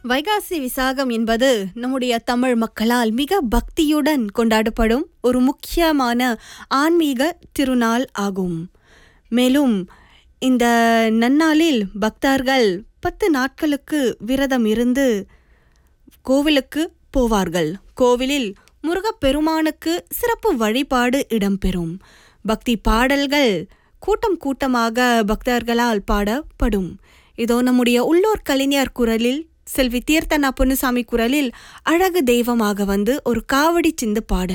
வைகாசி விசாகம் என்பது நம்முடைய தமிழ் மக்களால் மிக பக்தியுடன் கொண்டாடப்படும் ஒரு முக்கியமான ஆன்மீக திருநாள் ஆகும் மேலும் இந்த நன்னாளில் பக்தர்கள் பத்து நாட்களுக்கு விரதம் இருந்து கோவிலுக்கு போவார்கள் கோவிலில் முருகப்பெருமானுக்கு சிறப்பு வழிபாடு இடம்பெறும் பக்தி பாடல்கள் கூட்டம் கூட்டமாக பக்தர்களால் பாடப்படும் இதோ நம்முடைய உள்ளூர் கலைஞர் குரலில் செல்வி தீர்த்தனா பொன்னுசாமி குரலில் அழகு தெய்வமாக வந்து ஒரு காவடி சிந்து பாடல்